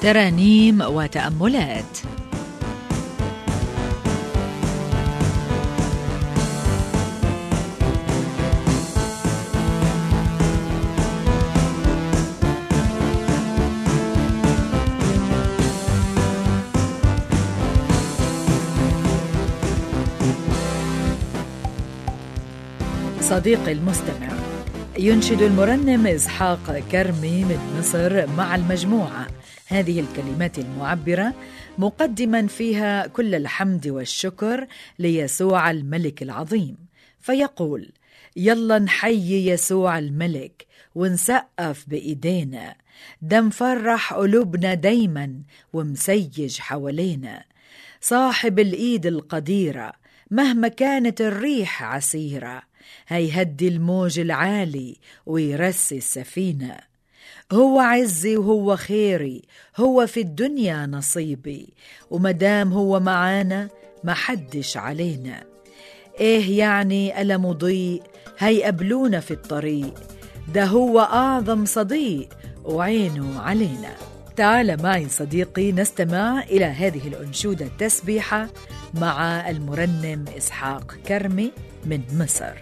ترانيم وتأملات صديقي المستمع ينشد المرنم إسحاق كرمي من مصر مع المجموعة هذه الكلمات المعبرة مقدما فيها كل الحمد والشكر ليسوع الملك العظيم فيقول يلا نحيي يسوع الملك ونسقف بإيدينا ده مفرح قلوبنا دايما ومسيج حوالينا صاحب الإيد القديرة مهما كانت الريح عسيره هيهدي الموج العالي ويرسي السفينة هو عزي وهو خيري هو في الدنيا نصيبي ومدام هو معانا محدش علينا ايه يعني ألم ضيق هيقابلونا في الطريق ده هو أعظم صديق وعينه علينا تعال معي صديقي نستمع إلى هذه الأنشودة التسبيحة مع المرنم إسحاق كرمي من مصر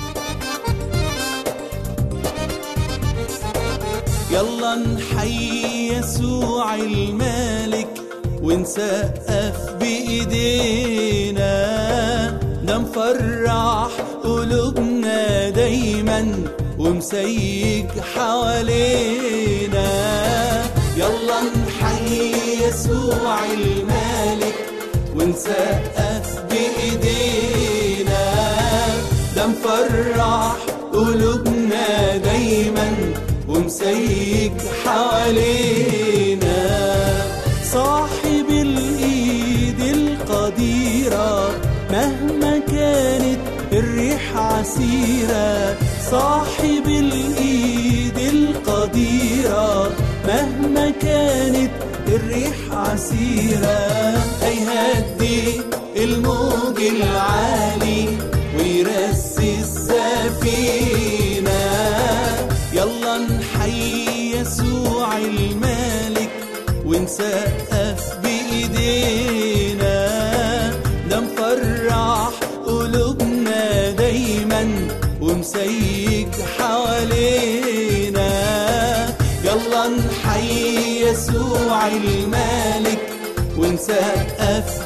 يلا نحيي يسوع الملك ونسقف بإيدينا ده مفرح قلوبنا دايما ومسيج حوالينا يلا نحيي يسوع الملك ونسقف بإيدينا ده مفرح قلوبنا دايما ومسيج حوالينا صاحب الايد القديرة مهما كانت الريح عسيرة صاحب الايد القديرة مهما كانت الريح عسيرة هيهدي الموج العالي ويرسي السفينة يلا نحيي يسوع الملك ونسقف بإيدينا ده مفرح قلوبنا دايما ومسيج حوالينا يلا نحيي يسوع الملك ونسقف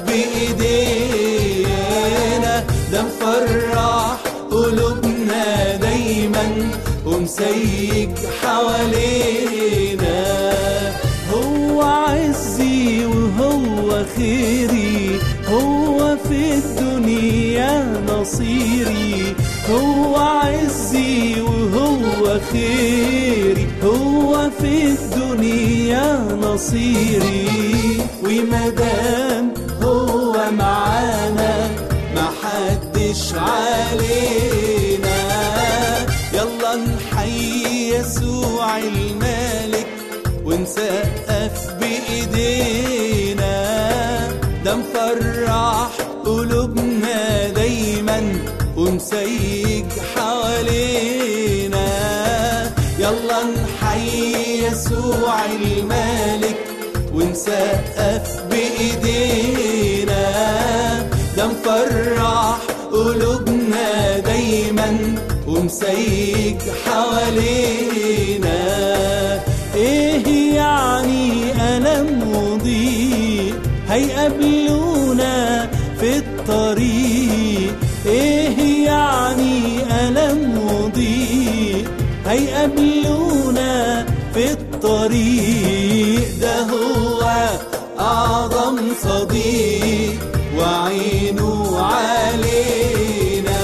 بإيدينا ده مفرح قلوبنا دايما ومسيج حوالينا هو عزي وهو خيري هو في الدنيا نصيري هو عزي وهو خيري هو في الدنيا نصيري ومدام هو معانا محدش علينا يلا نحيي يسوع الملك ونسقف بإيدينا ده مفرح قلوبنا دايما ومسيج حوالينا يلا نحيي يسوع الملك ونسقف بإيدينا ده مفرح قلوبنا دايما ومسيج حوالينا ايه يعني ألم وضيق هيقابلونا في الطريق ايه يعني ألم وضيق هيقابلونا في الطريق ده هو أعظم صديق وعينه علينا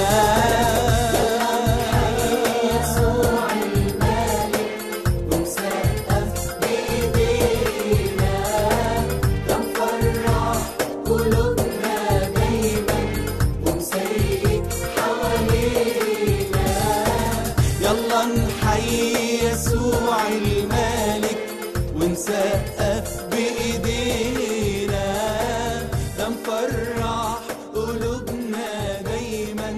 يلا نحيي يسوع الملك ونسقف بإيدينا ده مفرح قلوبنا دايما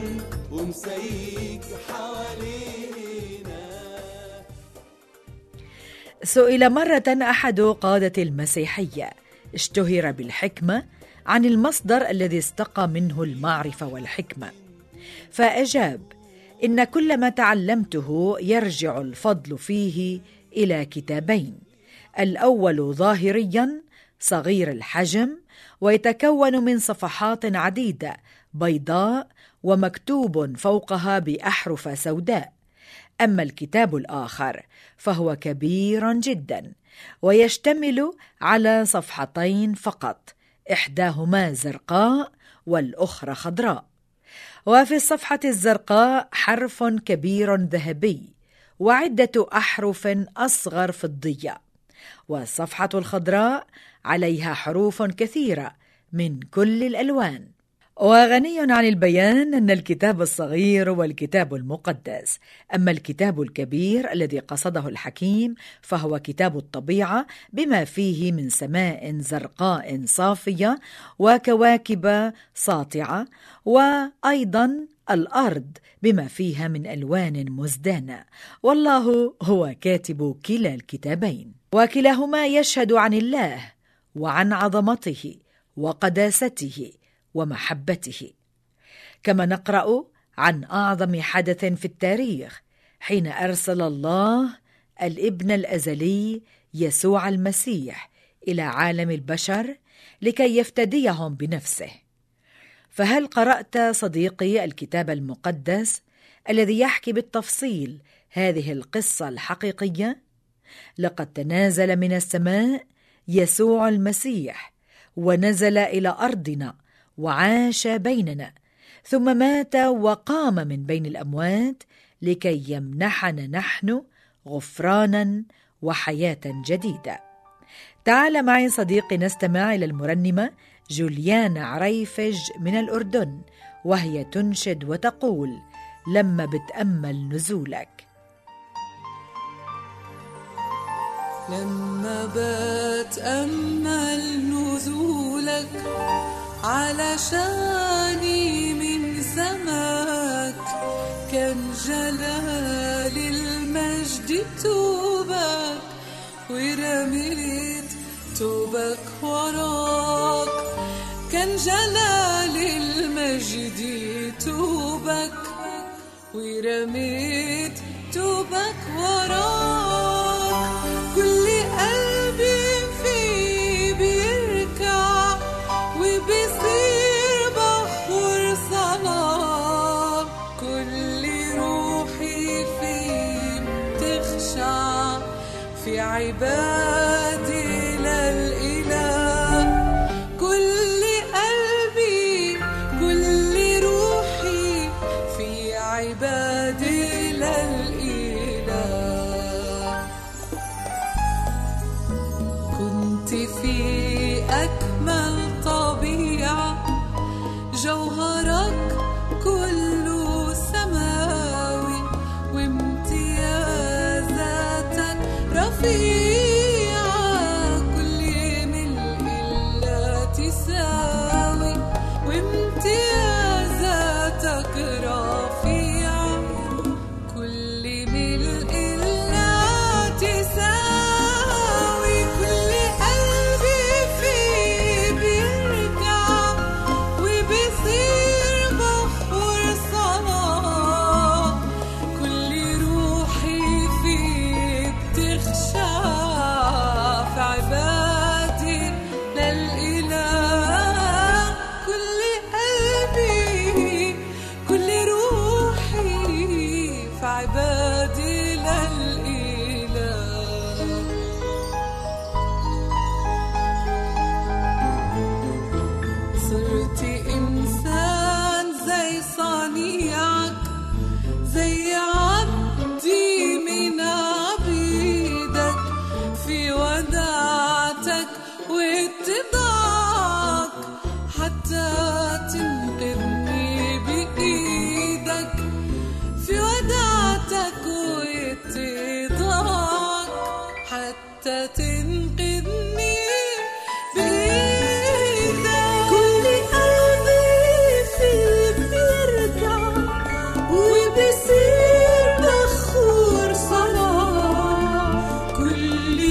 ومسيج حوالينا سئل مرة أحد قادة المسيحية اشتهر بالحكمة عن المصدر الذي استقى منه المعرفة والحكمة فأجاب إن كل ما تعلمته يرجع الفضل فيه إلى كتابين الأول ظاهريا صغير الحجم ويتكون من صفحات عديدة بيضاء ومكتوب فوقها بأحرف سوداء أما الكتاب الآخر فهو كبير جدا ويشتمل على صفحتين فقط إحداهما زرقاء والأخرى خضراء وفي الصفحة الزرقاء حرف كبير ذهبي وعدة أحرف أصغر فضية والصفحة الخضراء عليها حروف كثيرة من كل الألوان وغني عن البيان أن الكتاب الصغير والكتاب المقدس أما الكتاب الكبير الذي قصده الحكيم فهو كتاب الطبيعة بما فيه من سماء زرقاء صافية وكواكب ساطعة وأيضا الأرض بما فيها من ألوان مزدانة والله هو كاتب كلا الكتابين وكلاهما يشهد عن الله وعن عظمته وقداسته ومحبته كما نقرا عن اعظم حدث في التاريخ حين ارسل الله الابن الازلي يسوع المسيح الى عالم البشر لكي يفتديهم بنفسه فهل قرات صديقي الكتاب المقدس الذي يحكي بالتفصيل هذه القصه الحقيقيه لقد تنازل من السماء يسوع المسيح ونزل الى ارضنا وعاش بيننا ثم مات وقام من بين الاموات لكي يمنحنا نحن غفرانا وحياه جديده تعال معي صديقي نستمع الى المرنمه جوليانا عريفج من الاردن وهي تنشد وتقول لما بتامل نزولك لما بتامل نزولك علشاني من سماك كان جلال المجد توبك ورميت توبك وراك كان جلال المجد توبك ورميت توبك وراك كل قلبي فيه بيركع وبيصير بخور صلاة كل روحي فيه بتخشع في عبادي للإله كل قلبي كل روحي في عبادي للإله كنت في أكمل طبيعة جوهرك كله سماوي وامتيازاتك رفيعة كل ملء لا تساوي وامتيازاتك رفيعة كل ملء لا تساوي كل قلبي فيه بيرجع وبيصير بخور صلاة كل روحي فيه بتخشع في عبادي للإله كل قلبي كل روحي في عبادي للإله صرت إنسان زي صنيعك زي عبدي من عبيدك في وداعتك واتضاعك حتى تنقذني بإيدك في وداعتك واتضاعك حتى تنقذني بإيدك كل قلبي فيك بيرجع وبيصير بخور صلاة كل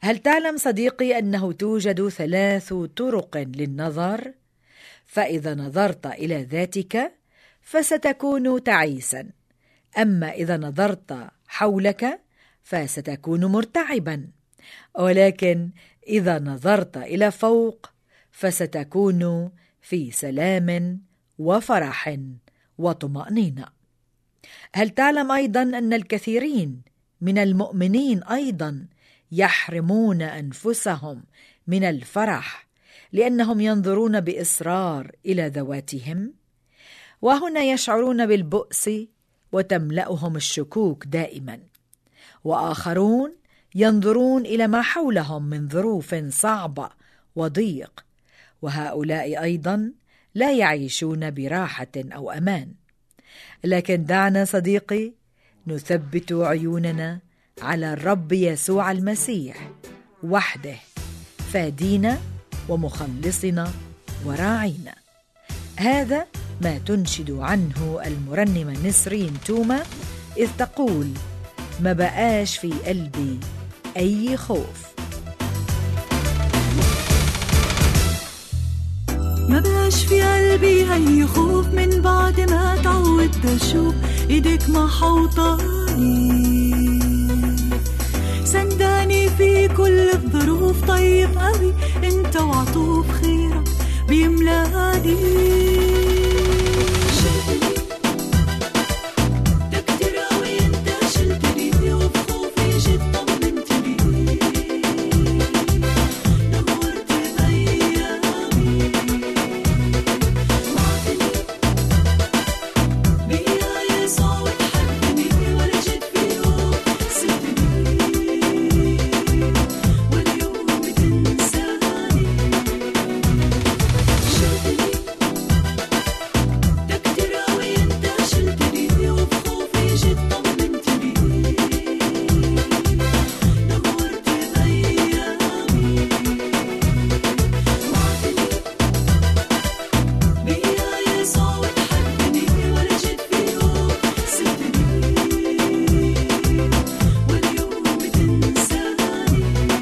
هل تعلم صديقي انه توجد ثلاث طرق للنظر فاذا نظرت الى ذاتك فستكون تعيسا اما اذا نظرت حولك فستكون مرتعبا ولكن اذا نظرت الى فوق فستكون في سلام وفرح وطمانينه هل تعلم ايضا ان الكثيرين من المؤمنين ايضا يحرمون انفسهم من الفرح لانهم ينظرون باصرار الى ذواتهم وهنا يشعرون بالبؤس وتملاهم الشكوك دائما واخرون ينظرون الى ما حولهم من ظروف صعبه وضيق وهؤلاء ايضا لا يعيشون براحه او امان لكن دعنا صديقي نثبت عيوننا على الرب يسوع المسيح وحده فادينا ومخلصنا وراعينا هذا ما تنشد عنه المرنمه نسرين توما اذ تقول ما بقاش في قلبي اي خوف ما بقاش في قلبي أي خوف من بعد ما تعودت أشوف إيدك محوطاني سنداني في كل الظروف طيب قوي انت وعطوف خيرك بيملاني شلتني ده كتير قوي انت شلتني وبخوفي جيت طمنتني نورت بأيامي وعدني بيا يسوع وتحبني ولا جيت في يوم سبتني ولا يوم بتنساني شلتني ده كتير قوي انت شلتني وبخوفي جيت طمنتني نورت بأيامي وعدني بيا يسوع وتحبني ولا جيت في يوم سبتني ولا يوم بتنساني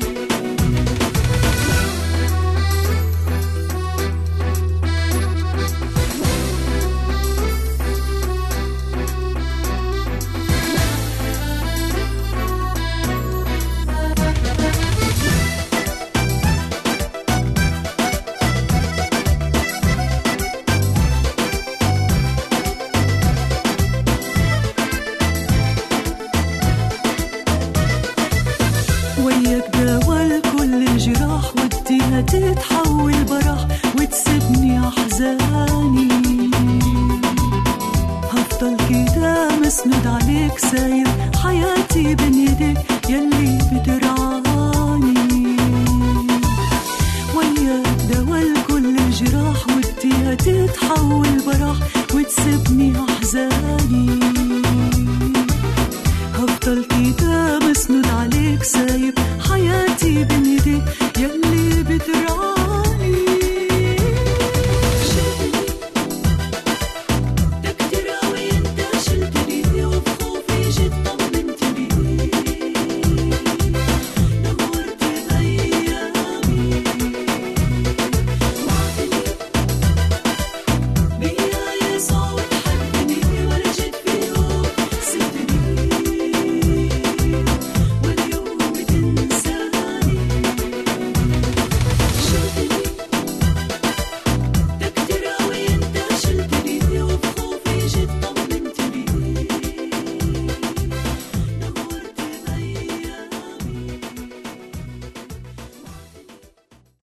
وياك دوا لكل الجراح وديها تتحول براح وتسيبني احزاني هفضل كده مسند عليك سايب حياتي بين ايديك يلي بترعاني وياك دوا لكل الجراح وديها تتحول براح